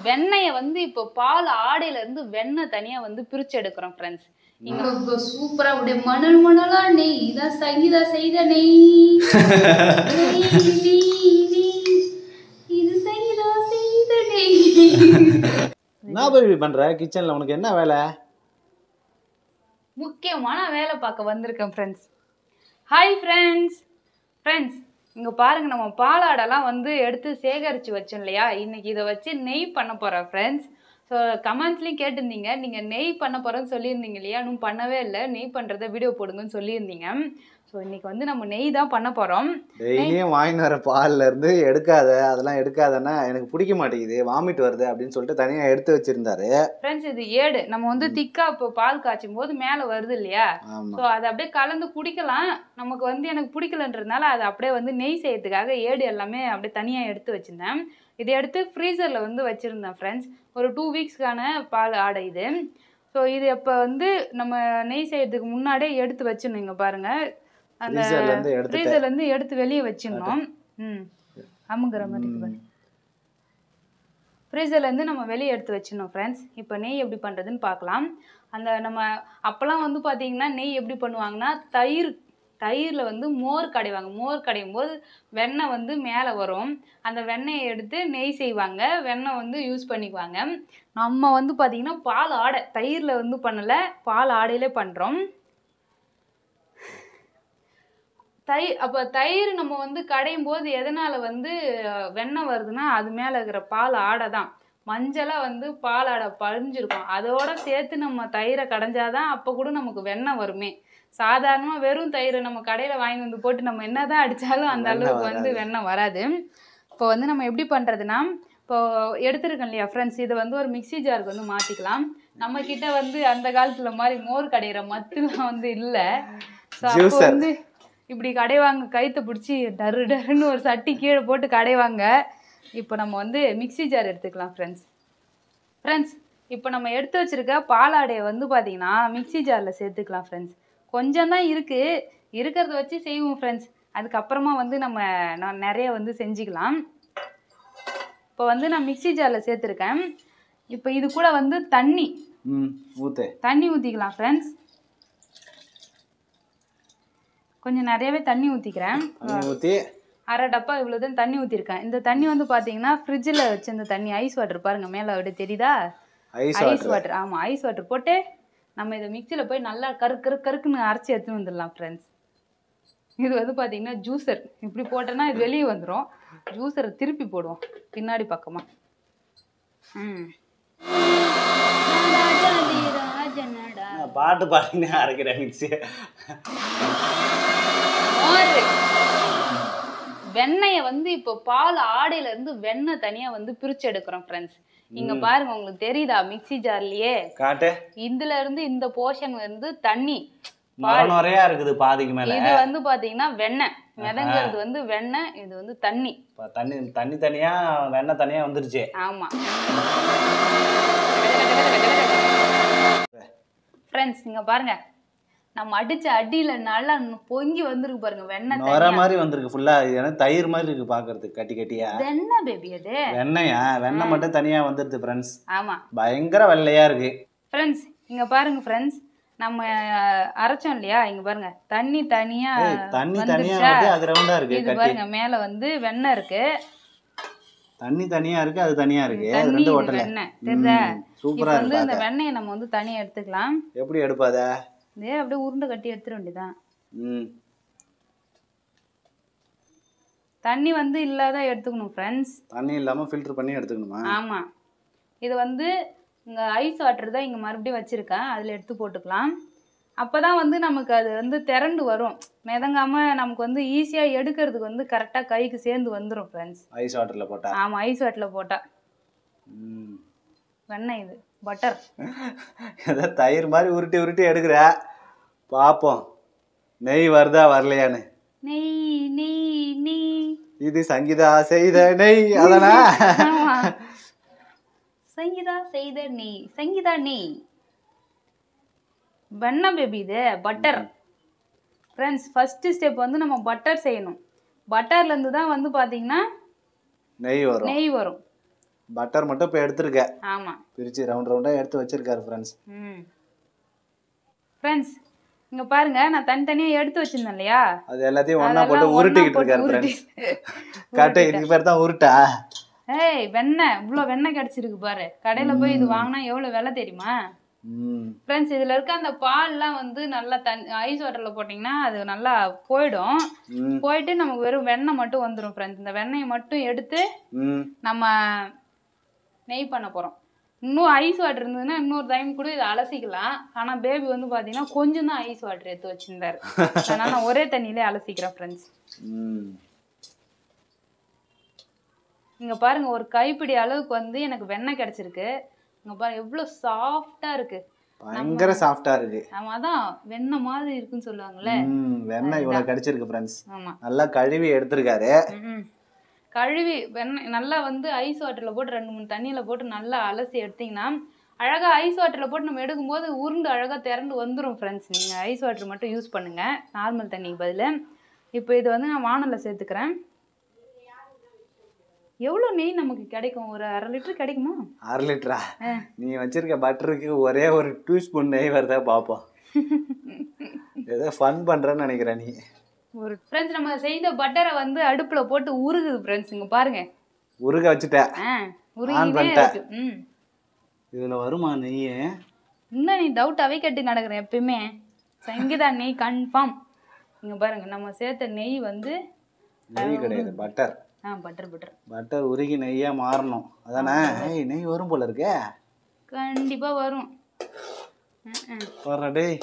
வெண்ணெயை வந்து இப்போ பால் ஆடையில இருந்து வெண்ணெய் தனியா வந்து பிரிச்சு எடுக்கிறோம் ஃப்ரெண்ட்ஸ் இங்க சூப்பரா அப்படியே மணல் மணலா நெய் இதான் சங்கீதா செய்த நெய் நெய், நெய், நெய். இது சங்கீதா செய்த நெய் என்ன பேபி பண்ற கிச்சன்ல உனக்கு என்ன வேலை முக்கியமான வேலை பார்க்க வந்திருக்கேன் ஃப்ரெண்ட்ஸ் ஹாய் ஃப்ரெண்ட்ஸ் ஃப்ரெண்ட்ஸ் இங்கே பாருங்க நம்ம பாலாடெல்லாம் வந்து எடுத்து சேகரித்து வச்சோம் இல்லையா இன்னைக்கு இதை வச்சு நெய் பண்ண போகிறோம் ஃப்ரெண்ட்ஸ் ஸோ கமெண்ட்ஸ்லையும் கேட்டிருந்தீங்க நீங்கள் நெய் பண்ண போகிறேன்னு சொல்லியிருந்தீங்க இல்லையா இன்னும் பண்ணவே இல்லை நெய் பண்ணுறத வீடியோ போடுங்கன்னு சொல்லியிருந்தீங்க ஸோ இன்னைக்கு வந்து நம்ம நெய் தான் பண்ண போகிறோம் டெய்லியும் வாங்கிட்டு வர பால்ல இருந்து எடுக்காத அதெல்லாம் எடுக்காதன்னா எனக்கு பிடிக்க மாட்டேங்குது வாமிட் வருது அப்படின்னு சொல்லிட்டு தனியா எடுத்து வச்சிருந்தாரு ஃப்ரெண்ட்ஸ் இது ஏடு நம்ம வந்து திக்காக இப்போ பால் காய்ச்சும் போது மேலே வருது இல்லையா ஆமா ஸோ அதை அப்படியே கலந்து குடிக்கலாம் நமக்கு வந்து எனக்கு பிடிக்கலன்றதுனால அதை அப்படியே வந்து நெய் செய்யறதுக்காக ஏடு எல்லாமே அப்படியே தனியாக எடுத்து வச்சிருந்தேன் இதை எடுத்து ஃப்ரீசரில் வந்து வச்சுருந்தேன் ஃப்ரெண்ட்ஸ் ஒரு டூ வீக்ஸ்க்கான பால் ஆடை இது ஸோ இது இப்போ வந்து நம்ம நெய் செய்யறதுக்கு முன்னாடியே எடுத்து வச்சிடணும் இங்கே பாருங்கள் அந்த ஃப்ரீசர்ல இருந்து எடுத்துட்டு ஃப்ரீசர்லேருந்து எடுத்து வெளியே வச்சிடணும் ம் அமுங்கிற மாதிரி இருக்கு பாரு. ஃப்ரீசர்லேருந்து நம்ம வெளியே எடுத்து வச்சிடணும் ஃப்ரெண்ட்ஸ் இப்போ நெய் எப்படி பண்ணுறதுன்னு பார்க்கலாம் அந்த நம்ம அப்போல்லாம் வந்து பார்த்தீங்கன்னா நெய் எப்படி பண்ணுவாங்கன்னா தயிர் தயிரில் வந்து மோர் கடைவாங்க மோர் கடையும் போது வெண்ணெய் வந்து மேலே வரும் அந்த வெண்ணெயை எடுத்து நெய் செய்வாங்க வெண்ணெய் வந்து யூஸ் பண்ணிக்குவாங்க நம்ம வந்து பார்த்திங்கன்னா பால் ஆடை தயிரில் வந்து பண்ணலை பால் ஆடையிலே பண்ணுறோம் தயிர் அப்போ தயிர் நம்ம வந்து கடையும் போது எதனால் வந்து அஹ், வெண்ணெய் வருதுன்னா அது மேலே இருக்கிற பால் ஆடை தான் மஞ்சளாக வந்து பால் ஆடை பழிஞ்சிருக்கும் அதோட சேர்த்து நம்ம தயிரை கடைஞ்சாதான் அப்போ கூட நமக்கு வெண்ணெய் வருமே சாதாரணமாக வெறும் தயிரை நம்ம கடையில் வாங்கி வந்து போட்டு நம்ம என்னதான் அடித்தாலும் அந்த வெண்ணெய் அளவுக்கு வந்து வராது. வெண்ணெய் வராது இப்போ வந்து நம்ம எப்படி பண்ணுறதுன்னா இப்போ எடுத்துருக்கோம் இல்லையா ஃப்ரெண்ட்ஸ் இதை வந்து ஒரு மிக்ஸி ஜாருக்கு வந்து மாற்றிக்கலாம் நம்ம கிட்ட வந்து அந்த காலத்துல மாதிரி மோர் கடையிற மத்துலாம் வந்து இல்லை ஸோ அப்போ Juicer. வந்து இப்படி கடைவாங்க கைத்தை பிடிச்சி டரு டருன்னு ஒரு சட்டி கீழே போட்டு கடைவாங்க இப்போ நம்ம வந்து மிக்ஸி ஜார் எடுத்துக்கலாம் ஃப்ரெண்ட்ஸ் ஃப்ரெண்ட்ஸ் இப்போ நம்ம எடுத்து வச்சிருக்க பாலாடையை வந்து பார்த்தீங்கன்னா மிக்ஸி ஜாரில் சேர்த்துக்கலாம் ஃப்ரெண்ட்ஸ் கொஞ்சம் தான் இருக்குது இருக்கிறத வச்சு செய்வோம் ஃப்ரெண்ட்ஸ் அதுக்கப்புறமா வந்து நம்ம நான் நிறைய வந்து செஞ்சுக்கலாம் இப்போ வந்து நான் மிக்ஸி ஜாரில் சேர்த்துருக்கேன் இப்போ இது கூட வந்து தண்ணி ம் ஊத்து தண்ணி ஊற்றிக்கலாம் ஃப்ரெண்ட்ஸ் கொஞ்சம் நிறையவே தண்ணி ஊற்றிக்கிறேன் தண்ணி ஊத்தி அரை டப்பா இவ்வளோ தான் தண்ணி ஊற்றிருக்கேன் இந்த தண்ணி வந்து பார்த்தீங்கன்னா ஃப்ரிட்ஜில் வச்சிருந்த தண்ணி ஐஸ் வாட்டர் பாருங்கள் மேலே அப்படியே தெரியுதா ஐஸ் ஐஸ் வாட்டர் வாட்டர் ஆமாம் ஐஸ் வாட்டர் போட்டு நம்ம இதை மிக்சியில் போய் நல்லா கரு கரு கருக்குன்னு அரைச்சி எடுத்துன்னு வந்துடலாம் ஃப்ரெண்ட்ஸ் இது வந்து பார்த்தீங்கன்னா ஜூஸர் இப்படி போட்டோன்னா இது வெளியே வந்துடும் ஜூஸரை திருப்பி போடுவோம் பின்னாடி பக்கமாக ம் ராஜனடா நான் பாட்டு பாடினே அரைக்கிறேன் மிக்ஸி மோர் வெண்ணெயை வந்து இப்போ பால் ஆடையில இருந்து வெண்ணெய் தனியா வந்து பிரிச்சு எடுக்கிறோம் ஃப்ரெண்ட்ஸ் இங்க பாருங்க உங்களுக்கு தெரியுதா மிக்ஸி ஜார்லயே காட்டு இதுல இருந்து இந்த போர்ஷன் வந்து தண்ணி நுர நுறையா இருக்குது பாதிக்கு மேல இது வந்து பாத்தீங்கன்னா வெண்ணெய் மிதங்கிறது வந்து வெண்ணெய் இது வந்து தண்ணி இப்ப தண்ணி தண்ணி தனியா வெண்ணெய் தனியா வந்துருச்சு ஆமா ஃப்ரெண்ட்ஸ் இங்க பாருங்க நம்ம அடிச்ச அடியில நல்லா பொங்கி வந்திருக்கு பாருங்க வெண்ணெய் நுர தனியா. மாதிரி வந்திருக்கு ஃபுல்லா இது எனக்கு தயிர் மாதிரி இருக்கு பாக்குறதுக்கு கட்டி கட்டியா வெண்ணெய் பேபி அது வெண்ணெயா வெண்ணெய் மட்டும் தனியா வந்துருது ஃப்ரெண்ட்ஸ் ஆமா பயங்கர வெள்ளையா இருக்கு ஃப்ரெண்ட்ஸ் இங்க பாருங்க ஃப்ரெண்ட்ஸ் நம்ம அஹ், அரைச்சோம் இல்லையா இங்க பாருங்க தண்ணி தனியா ஏய், தண்ணி தனியா வந்துருச்சா? வருது அது ரவுண்டா இருக்கு இது கட்டி பாருங்க மேல வந்து வெண்ணெய் இருக்கு தண்ணி தனியா இருக்கு அது தனியா இருக்கு அது தண்ணி ரெண்டு இது ஒட்டல வெண்ணெய் தெரியுதா ம், இப்போ சூப்பரா வந்து இருக்கு இந்த பார்க்க. வெண்ணெயை நம்ம வந்து தனியா எடுத்துக்கலாம் எப்படி எடுப்பாத இதே அப்படியே உருண்டை கட்டி எடுத்துட வேண்டியதான் ம் தண்ணி வந்து இல்லாத எடுத்துக்கணும் ஃப்ரெண்ட்ஸ் தண்ணி இல்லாம ஃபில்டர் பண்ணி எடுத்துக்கணுமா ஆமா இது வந்து இங்க ஐஸ் வாட்டர் தான் இங்க மறுபடியும் வச்சிருக்கேன் அதுல எடுத்து போட்டுக்கலாம் அப்பதான் வந்து நமக்கு அது வந்து திரண்டு வரும் மிதங்காம நமக்கு வந்து ஈஸியா எடுக்கிறதுக்கு வந்து கரெக்டா கைக்கு சேர்ந்து வந்துடும் ஃப்ரெண்ட்ஸ் ஐஸ் வாட்டர்ல போட்டா ஆமா ஐஸ் வாட்டில் போட்டா ம். வெண்ணெய் இது பட்டர் ஏதோ தயிர் மாதிரி உருட்டி உருட்டி எடுக்கிற பாப்போம் நெய் வருதா வரலையான்னு நெய் நெய் நெய் இது சங்கீதா செய்த நெய் அதனா ஆமா சங்கீதா செய்த நெய் சங்கீதா நெய் வெண்ணெய் பேபி இது பட்டர் ஃப்ரெண்ட்ஸ் ஃபஸ்ட்டு ஸ்டெப் வந்து நம்ம பட்டர் செய்யணும் பட்டர்லேருந்து தான் வந்து பார்த்தீங்கன்னா நெய் வரும் நெய் வரும் பட்டர் மட்டும் இப்போ எடுத்திருக்க ஆமா பிரிச்சு ரவுண்ட் ரவுண்டா எடுத்து வச்சிருக்காரு ஃப்ரெண்ட்ஸ் ம் ஃப்ரெண்ட்ஸ் இங்க பாருங்க நான் தனித்தனியா எடுத்து வச்சிருந்தேன் இல்லையா அது எல்லாத்தையும் ஒண்ணா அதெல்லாம் போட்டு ஒண்ணா உருட்டிக்கிட்டு போட்டு இருக்காரு உருட்டி- ஃப்ரெண்ட்ஸ் காட்டு இதுக்கு பேர் தான் உருட்டா ஏய் வெண்ணெய் இவ்வளோ வெண்ணெய் கிடைச்சிருக்கு பாரு கடையில போய் இது வாங்கினா எவ்வளவு விலை தெரியுமா ம் ஃப்ரெண்ட்ஸ் இதுல இருக்க அந்த பால்லாம் வந்து நல்லா தன் ஐஸ் வாட்டர்ல போட்டிங்கன்னா அது நல்லா போயிடும் ம் போயிட்டு நமக்கு வெறும் வெண்ணெய் மட்டும் வந்துடும் ஃப்ரெண்ட்ஸ் இந்த வெண்ணெயை மட்டும் எடுத்து ம் நம்ம நெய் பண்ண போறோம் இன்னும் ஐஸ் வாட்டர் இருந்ததுன்னா இன்னொரு டைம் கூட இதை அலசிக்கலாம் ஆனா பேபி வந்து பாத்தீங்கன்னா கொஞ்சம் தான் ஐஸ் வாட்டர் எடுத்து வச்சிருந்தாரு அதனால நான் ஒரே தண்ணியிலே அலசிக்கிறேன் ஃப்ரெண்ட்ஸ் ம் இங்க பாருங்க ஒரு கைப்பிடி அளவுக்கு வந்து எனக்கு வெண்ணெய் கிடைச்சிருக்கு இங்க பாருங்க எவ்வளவு சாஃப்டா இருக்கு பயங்கர சாஃப்டா இருக்கு நம்ம அதான் வெண்ணெய் மாதிரி இருக்குன்னு சொல்லுவாங்கல்ல ம் வெண்ணெய் இவ்வளவு கிடைச்சிருக்கு ஃப்ரெண்ட்ஸ் ஆமா நல்லா கழுவி எடுத்திருக்காரு ம்ம். கழுவி வெண்ணெய் நல்லா வந்து ஐஸ் வாட்டர்ல போட்டு ரெண்டு மூணு தண்ணியில போட்டு நல்லா அலசி எடுத்தீங்கன்னா அழகா ஐஸ் வாட்டர்ல போட்டு நம்ம எடுக்கும்போது உருண்டு அழகா திரண்டு வந்துரும் ஃப்ரெண்ட்ஸ் நீங்க ஐஸ் வாட்டர் மட்டும் யூஸ் பண்ணுங்க நார்மல் தண்ணிக்கு பதிலு இப்போ இது வந்து நான் வானல்ல சேர்த்துக்கிறேன் எவ்வளோ நெய் நமக்கு கிடைக்கும் ஒரு அரை லிட்டர் கிடைக்குமா அரை லிட்டரா ஆ. நீ வச்சிருக்க பட்டருக்கு ஒரே ஒரு டூ ஸ்பூன் நெய் வருதா பாப்போம் ஏதோ ஃபன் பண்றேன்னு நினைக்கிறேன் நீ ஒரு ஃப்ரெண்ட்ஸ் நம்ம செய்த பட்டரை வந்து அடுப்புல போட்டு உருகுது ஃப்ரெண்ட்ஸ் இங்க பாருங்க உருக வச்சுட்ட ஆ உருகினே பண்ணிட்ட. இருக்கு ம் இதுல வருமா நெய் இன்னும் நீ டவுட்டாவே கேட்டு நடக்கிறேன் எப்பயுமே சங்கீதா நெய் கன்ஃபார்ம் இங்க பாருங்க நம்ம சேர்த்த நெய் வந்து நெய் கிடையாது பட்டர் ஆ பட்டர் பட்டர் பட்டர் உருகி நெய்யா மாறணும் அதானே ஏய் நெய் வரும் போல இருக்கே கண்டிப்பா வரும் போடுறா டேய்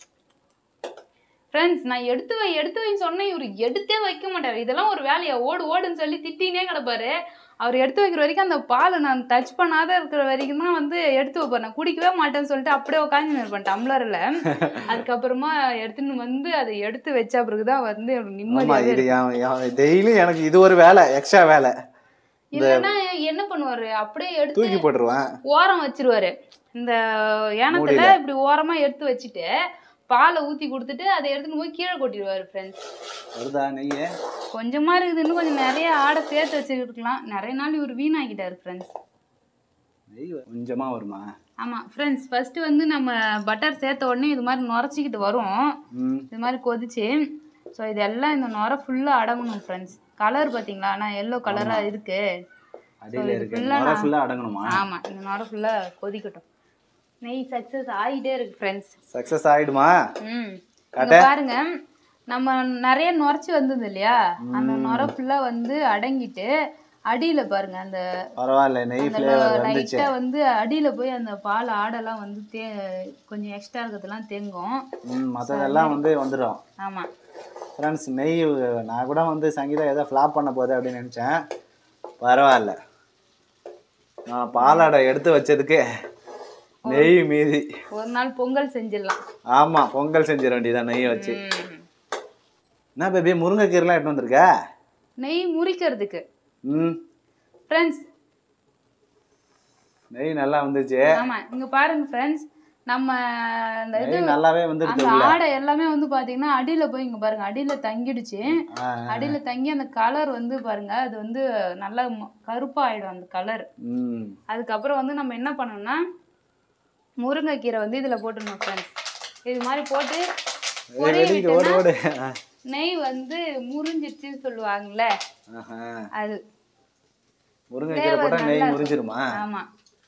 ஃப்ரெண்ட்ஸ் நான் எடுத்து வை எடுத்து வைன்னு சொன்னேன் இவர் எடுத்தே வைக்க மாட்டாரு இதெல்லாம் ஒரு வேலையா ஓடு ஓடுன்னு சொல்லி திட்டினே கிடப்பாரு அவர் எடுத்து வைக்கிற வரைக்கும் அந்த பாலை நான் டச் பண்ணாத இருக்கிற வரைக்கும் தான் வந்து எடுத்து வைப்பார் நான் குடிக்கவே மாட்டேன்னு சொல்லிட்டு அப்படியே உட்காந்து இருப்பேன் டம்ளரில் அதுக்கப்புறமா எடுத்துன்னு வந்து அதை எடுத்து வச்ச பிறகு தான் வந்து எனக்கு ஆமா நிம்மதியாக இது டெய்லி எனக்கு இது ஒரு வேலை எக்ஸ்ட்ரா வேலை இல்லைன்னா என்ன பண்ணுவாரு அப்படியே எடுத்து தூக்கி போட்டுருவேன் ஓரம் வச்சிருவாரு இந்த ஏனத்துல மூடியில. இப்படி ஓரமா எடுத்து வச்சுட்டு பாலை ஊத்தி கொடுத்துட்டு அதை எடுத்துன்னு போய் கீழே கொட்டிடுவாரு ஃப்ரெண்ட்ஸ் வருதா நெய்யே கொஞ்சமா இருக்குது இன்னும் கொஞ்சம் நிறைய ஆடை சேர்த்து வச்சுருக்கலாம் நிறைய நாள் இவர் வீணாக்கிட்டாரு ஃப்ரெண்ட்ஸ் நெய் கொஞ்சமா வருமா ஆமா ஃப்ரெண்ட்ஸ் ஃபர்ஸ்ட் வந்து நம்ம பட்டர் சேர்த்த உடனே இது மாதிரி நுரைச்சிக்கிட்டு வரும் ம் இது மாதிரி கொதிச்சு ஸோ இதெல்லாம் இந்த நுரை ஃபுல்லா அடங்கணும் ஃப்ரெண்ட்ஸ் கலர் பாத்தீங்களா ஆனால் எல்லோ கலரா இருக்கு அடியில இது இருக்கு full ஆ நுரை நான்- ஃபுல்லா அடங்கணுமா ஆமா இந்த நுரை ஃபுல்லா கொதிக்கட்டும் நெய் சக்ஸஸ் ஆகிட்டே இருக்கு ஃப்ரெண்ட்ஸ் சக்சஸ் ஆயிடுமா ம் காட்டு. இங்க பாருங்க நம்ம நிறைய நுரைச்சி வந்தது இல்லையா அந்த நுரை ஃபுல்லா வந்து அடங்கிட்டு அடியில பாருங்க அந்த பரவாயில்ல நெய் அந்த ஃப்ளேவர் வந்துச்சு லைட்டா வந்து அடியில போய் அந்த பால் ஆடெல்லாம் வந்து தே கொஞ்சம் எக்ஸ்ட்ரா இருக்கிறதெல்லாம் தேங்கும் ம் மற்றதெல்லாம் வந்து வந்துடும் ஆமா ஃப்ரெண்ட்ஸ் நெய் நான் கூட வந்து சங்கீதா ஏதோ ஃப்ளாப் பண்ண போகுது அப்படின்னு நினச்சேன் பரவாயில்ல நான் பாலாடை எடுத்து வச்சதுக்கு நெய் மீதி ஒரு நாள் பொங்கல் செஞ்சிடலாம் ஆமாம் பொங்கல் செஞ்சிட வேண்டியதான் நெய் வச்சு ம். என்ன பேபி முருங்கைக்கீரைலாம் எடுத்து வந்திருக்க நெய் முறிக்கிறதுக்கு ம் ஃப்ரெண்ட்ஸ் நெய் நல்லா வந்துச்சு ஆமா இங்க பாருங்க ஃப்ரெண்ட்ஸ் நம்ம அந்த இது நெய் நல்லாவே அந்த வந்துடுச்சு ஆடை எல்லாமே வந்து பாத்தீங்கன்னா அடியில போய் இங்க பாருங்க அடியில தங்கிடுச்சு ஆ, அடியில தங்கி அந்த கலர் வந்து பாருங்க அது வந்து நல்லா ம- கருப்பாயிடும் அந்த கலர் ம் அதுக்கப்புறம் வந்து நம்ம என்ன பண்ணணும்னா முருங்கைக்கீரை வந்து இதுல போட்டுடணும் ஃப்ரெண்ட்ஸ் இது மாதிரி போட்டு பொரிய ரெடி ஓடு விட்டோம்னா ஓடு நெய் வந்து முறிஞ்சிருச்சுன்னு சொல்லுவாங்கல்ல ஆஹா. அது முருங்கைக்கீரை Flavour போட்டால் நெய் நல்லா முறிஞ்சிருமா ஆமா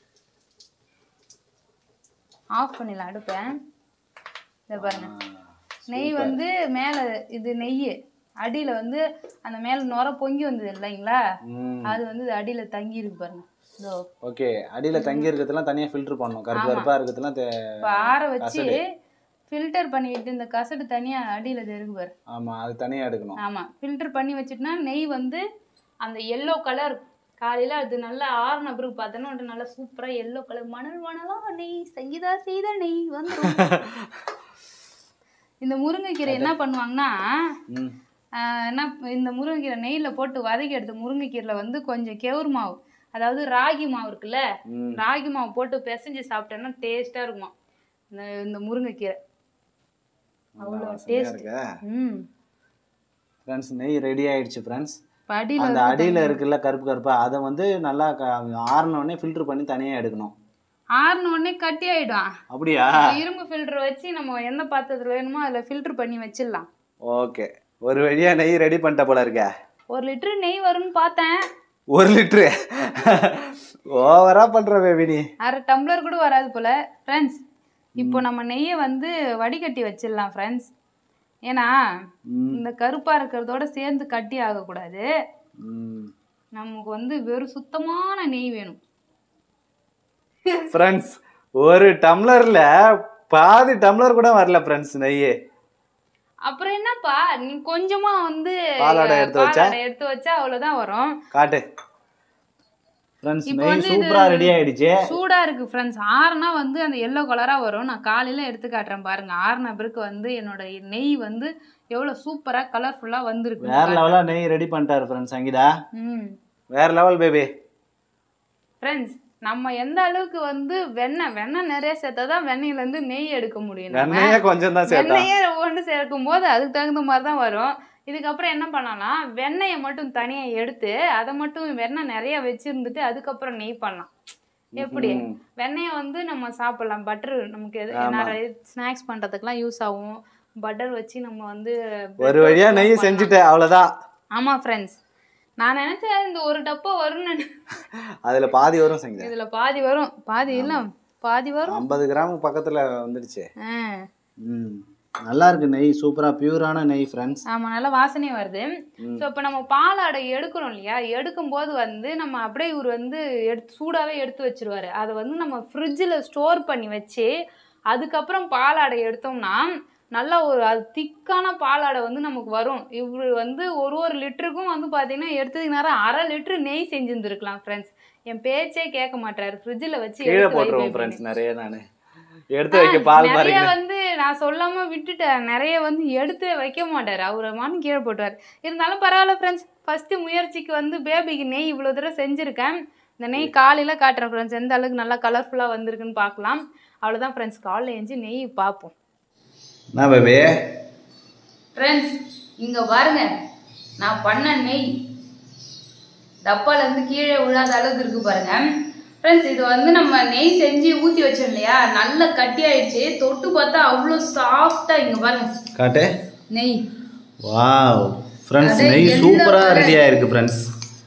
ஆஃப் பண்ணிடலாம் அடுப்பேன் இதை பாருங்க நெய் வந்து மேல இது நெய் அடியில வந்து அந்த மேல நுர பொங்கி வந்தது இல்லைங்களா ம் அது வந்து இது அடியில தங்கி இருக்கு பாருங்க இதோ ஓகே அடியில தங்கி இருக்கிறதெல்லாம் தனியா ஃபில்டர் பண்ணணும் கருப்பு கருப்பா இருக்கிறதுலாம் தே- இப்போ ஆற வச்சு ஃபில்டர் பண்ணிட்டு இந்த கசடு தனியா அடியில இது இருக்கு பாரு ஆமா அது தனியா எடுக்கணும் ஆமா ஃபில்டர் பண்ணி வச்சுட்டுனா நெய் வந்து அந்த எல்லோ கலர் காலையில அது நல்லா ஆறுன பிறகு பார்த்தோன்னா வந்துட்டு நல்லா சூப்பரா எல்லோ கலர் மணல் மணலா நெய் சங்கீதா செய்த நெய் வந்துரும் இந்த முருங்கைக்கீரை என்ன பண்ணுவாங்கன்னா ம் ஆஹ் என்ன இந்த முருங்கைக்கீரை நெய்யில போட்டு வதக்கி எடுத்த முருங்கைக்கீரைல வந்து கொஞ்சம் கெவுரு மாவு அதாவது ராகி மாவு இருக்குல்ல ம் ராகி மாவு போட்டு பிசைஞ்சு சாப்பிட்டோன்னா டேஸ்டா இருக்குமா இந்த இந்த முருங்கைக்கீரை அவ்வளோ சரியா taste. இருக்கா ம் ஃப்ரெண்ட்ஸ் நெய் ரெடி ஆயிடுச்சு ஃப்ரெண்ட்ஸ் இப்ப அடியில அந்த இருக்க அடியில தண்ணி. இருக்குல்ல கருப்பு கருப்பா அதை வந்து நல்லா ஆறின உடனே ஃபில்டர் பண்ணி தனியா எடுக்கணும் ஆறுன உடனே கட்டி ஆயிடும் அப்படியா இரும்பு ஃபில்டர் வச்சு நம்ம எந்த பாத்திரத்துல வேணுமோ அதுல ஃபில்டர் பண்ணி வச்சிடலாம் ஓகே ஒரு வழியா நெய் ரெடி பண்ணிட்ட போல இருக்க ஒரு லிட்டர் நெய் வரும்னு பார்த்தேன் ஒரு லிட்டரு ஓவரா பண்ற பேபி நீ அரை டம்ளர் கூட வராது போல ஃப்ரெண்ட்ஸ் இப்போ நம்ம நெய்யை வந்து வடிகட்டி வச்சிடலாம் ஃப்ரெண்ட்ஸ் ஏன்னா ம், இந்த கருப்பா இருக்கிறதோட சேர்ந்து கட்டி ஆகக்கூடாது ம். நமக்கு வந்து வெறும் சுத்தமான நெய் வேணும் ஃப்ரெண்ட்ஸ் ஒரு டம்ளர்ல பாதி டம்ளர் கூட வரல ஃப்ரெண்ட்ஸ் நெய் அப்புறம் என்னப்பா நீ கொஞ்சமா வந்து பாலாடை எடுத்து வச்சா? பாலாடை எடுத்து வச்சா அவ்வளவுதான் வரும் காட்டு ஃப்ரெண்ட்ஸ் இப்போ நெய் வந்து இது- சூப்பரா ரெடி ஆயிடுச்சு சூடா இருக்கு ஃப்ரெண்ட்ஸ் ஆறுனா வந்து அந்த எல்லோ கலரா வரும் நான் காலையில எடுத்து காட்டுறேன் பாருங்க ஆறுன பிறகு வந்து என்னோட நெய் வந்து எவ்வளவு சூப்பரா கலர்ஃபுல்லா வந்திருக்கு வேற லெவலா நெய் ரெடி பண்ணிட்டாரு ஃப்ரெண்ட்ஸ் சங்கீதா ம் வேற லெவல் பேபி ஃப்ரெண்ட்ஸ் நம்ம எந்த அளவுக்கு வந்து வெண்ணெய் வெண்ணெய் நிறைய சேர்த்தா தான் வெண்ணெயில இருந்து நெய் எடுக்க முடியும் நம்ம. வெண்ணையே கொஞ்சம் தான் சேர்த்தா வெண்ணெயே ஒன்று சேர்க்கும் போது அதுக்கு தகுந்த மாதிரி தான் வரும் இதுக்கப்புறம் என்ன பண்ணலாம் வெண்ணெயை மட்டும் தனியா எடுத்து அதை மட்டும் வெண்ணெய் நிறைய வச்சிருந்துட்டு அதுக்கப்புறம் நெய் பண்ணலாம் எப்படி ம். வெண்ணெயை வந்து நம்ம சாப்பிடலாம் பட்டர் நமக்கு எது ஆமா. நிறைய ஸ்நாக்ஸ் பண்றதுக்கெல்லாம் யூஸ் ஆகும் பட்டர் வச்சு நம்ம வந்து ஒரு வழியா நெய் செஞ்சுட்டேன் அவ்வளவுதான் ஆமா ஃப்ரெண்ட்ஸ் நான் நினைச்சேன் இந்த ஒரு டப்பா வரும்னு நினை- அதுல பாதி வரும் சங்கீதா இதுல பாதி வரும் பாதி இல்ல பாதி வரும் ஐம்பது கிராம் பக்கத்துல வந்துடுச்சு ஆ. ம் நல்லா இருக்கு நெய் சூப்பரா பியூரான நெய் ஃப்ரெண்ட்ஸ் ஆமா நல்ல வாசனை வருது ம். ஸோ இப்போ நம்ம பாலாடை எடுக்கிறோம் இல்லையா எடுக்கும்போது வந்து நம்ம அப்படியே இவர் வந்து எடுத்து சூடாவே எடுத்து வச்சிருவாரு அதை வந்து நம்ம ஃப்ரிட்ஜில் ஸ்டோர் பண்ணி வச்சு அதுக்கப்புறம் பாலாடை எடுத்தோம்னா நல்லா ஒரு அது திக்கான பாலாடை வந்து நமக்கு வரும் இவர் வந்து ஒரு ஒரு லிட்டருக்கும் வந்து பார்த்தீங்கன்னா எடுத்ததுக்கு நேரம் அரை லிட்டரு நெய் செஞ்சுருந்துருக்கலாம் ஃப்ரெண்ட்ஸ் என் பேச்சே கேட்க மாட்டாரு ஃப்ரிட்ஜில் வச்சு கீழே எடுத்து வை போட்டுருவோம் baby ஃப்ரெண்ட்ஸ் நிறைய நானு எடுத்து வைக்க பால் நிறைய பாருங்க வந்து நான் சொல்லாம விட்டுட்டேன் நிறைய வந்து எடுத்து வைக்க மாட்டாரு அவரை மான்னு கீழே போட்டுவார் இருந்தாலும் பரவாயில்ல ஃப்ரெண்ட்ஸ் ஃபர்ஸ்ட் முயற்சிக்கு வந்து பேபிக்கு நெய் இவ்வளோ தூரம் செஞ்சுருக்கேன் இந்த நெய் காலையில காட்டுறேன் ஃப்ரெண்ட்ஸ் எந்த அளவுக்கு நல்லா கலர்ஃபுல்லாக வந்திருக்குன்னு பார்க்கலாம் அவ்வளோதான் ஃப்ரெண்ட்ஸ் காலைல எழுந்து நெய் பார்ப்போம் என்ன பேபி ஃப்ரெண்ட்ஸ் இங்க பாருங்க நான் பண்ண நெய் டப்பால இருந்து கீழே விழாத அளவுக்கு இருக்கு பாருங்க ஃப்ரெண்ட்ஸ் இது வந்து நம்ம நெய் செஞ்சு ஊத்தி வச்சோம் இல்லையா நல்ல கட்டி ஆயிடுச்சு தொட்டு பார்த்தா அவ்வளோ சாஃப்டா இங்க பாருங்க காட்டு நெய் வாவ் ஃப்ரெண்ட்ஸ் அது நெய் yellow சூப்பரா colour. ரெடி ஆயிருக்கு ஃப்ரெண்ட்ஸ்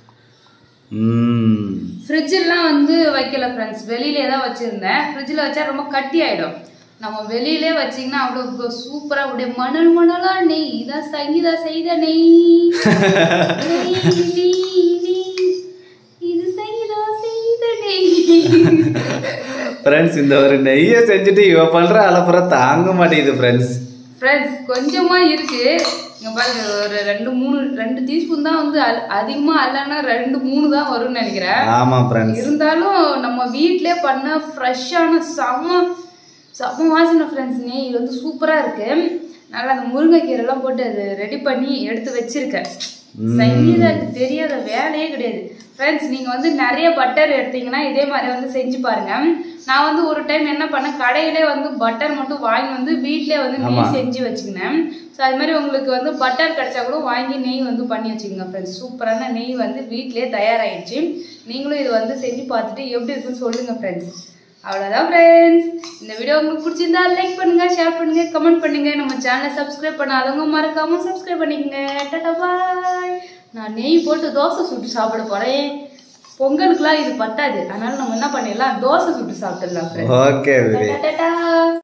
ம் ஃப்ரிட்ஜெல்லாம் வந்து வைக்கல ஃப்ரெண்ட்ஸ் வெளியிலே தான் வச்சிருந்தேன் ஃப்ரிட்ஜில் வச்சா ரொம்ப கட்டி ஆயிடும் நம்ம வெளியிலே வச்சீங்கன்னா அவ்வளோ சூப்பரா அப்படியே மணல் மணலா நெய் இதான் சங்கீதா செய்த நெய் நெய், நெய், நெய். இது சங்கீதா செய்த நெய் ஃப்ரெண்ட்ஸ் இந்த ஒரு நெய்யை செஞ்சுட்டு இவ பண்ற அலப்புற தாங்க மாட்டேங்குது ஃப்ரெண்ட்ஸ் ஃப்ரெண்ட்ஸ் கொஞ்சமா இருக்கு இங்க பாருங்க ஒரு ரெண்டு மூணு ரெண்டு டீஸ்பூன் தான் வந்து அல்- அதிகமா அல்லனா ரெண்டு மூணு தான் வரும்னு நினைக்கிறேன் ஆமா ஃப்ரெண்ட்ஸ் இருந்தாலும் நம்ம வீட்டிலே பண்ண ஃப்ரெஷ்ஷான செம்ம செம்ம வாசனை ஃப்ரெண்ட்ஸ் நெய் இது வந்து சூப்பராக இருக்கு நல்லா அந்த முருங்கைக்கீரைலாம் போட்டு அது ரெடி பண்ணி எடுத்து வச்சிருக்கேன் சங்கீதாக்கு தெரியாத வேலையே கிடையாது ஃப்ரெண்ட்ஸ் நீங்கள் வந்து நிறைய பட்டர் எடுத்தீங்கன்னா இதே மாதிரி வந்து செஞ்சு பாருங்க நான் வந்து ஒரு டைம் என்ன பண்ணேன் கடையிலே வந்து பட்டர் மட்டும் வாங்கி வந்து வீட்டிலே வந்து நெய் செஞ்சு வச்சுக்கினேன் ஸோ அது மாதிரி உங்களுக்கு வந்து பட்டர் கிடைச்சா கூட வாங்கி நெய் வந்து பண்ணி வச்சுக்கோங்க ஃப்ரெண்ட்ஸ் சூப்பரான நெய் வந்து வீட்டிலே தயாராகிடுச்சு நீங்களும் இது வந்து செஞ்சு பார்த்துட்டு எப்படி இருக்குன்னு சொல்லுங்க ஃப்ரெண்ட்ஸ் அவ்வளோதான் ஃப்ரெண்ட்ஸ் இந்த வீடியோ உங்களுக்கு பிடிச்சிருந்தா லைக் பண்ணுங்க ஷேர் பண்ணுங்க கமெண்ட் பண்ணுங்க நம்ம சேனலை சப்ஸ்கிரைப் பண்ணாதவங்க மறக்காம சப்ஸ்கிரைப் பண்ணிக்கங்க டாடா பாய் நான் நெய் போட்டு தோசை சுட்டு சாப்பிட போறேன் பொங்கலுக்குலாம் இது பத்தாது அதனால நம்ம என்ன பண்ணிடலாம் தோசை சுட்டு சாப்பிட்டுடலாம் ஃப்ரெண்ட்ஸ் ஓகே பேபி டாடா